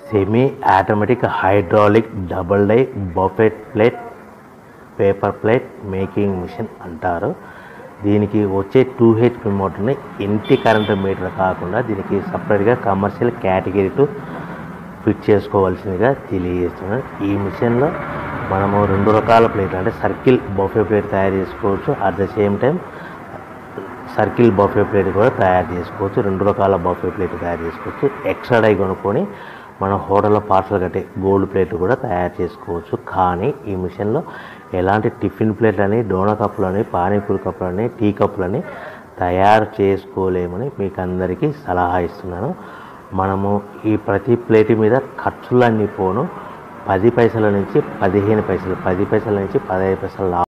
semi automatic hydraulic double die buffet plate paper plate making machine అంటారు దీనికి వచ్చే two HP మోటార్ని ఇంటి current meter కాకుండా దీనికి సపరేట్గా కమర్షియల్ కేటగిరీ టు ఫిట్ చేసుకోవాల్సిందిగా తెలియజేస్తున్నాను ఈ మిషన్లో మనము రెండు రకాల ప్లేట్లు అంటే సర్కిల్ బఫే ప్లేట్ తయారు చేసుకోవచ్చు at the same time circle buffet plate కూడా తయారు చేసుకోవచ్చు రెండు రకాల బఫే ప్లేట్ తయారు చేసుకోవచ్చు ఎక్స్ట్రా డై కొనుక్కొని మనం హోటల్లో పార్సల్ కట్టే గోల్డ్ ప్లేట్ కూడా తయారు చేసుకోవచ్చు కానీ ఈ మిషన్లో ఎలాంటి టిఫిన్ ప్లేట్లని డోనా కప్పులని పానీపూరి కప్పులని టీ కప్పులని తయారు చేసుకోలేమని మీకు అందరికీ సలహా ఇస్తున్నాను మనము ఈ ప్రతి ప్లేట్ మీద ఖర్చులన్నీ పోను పది పైసల నుంచి పదిహేను పైసలు పది పైసల నుంచి పదహైదు పైసలు లాభం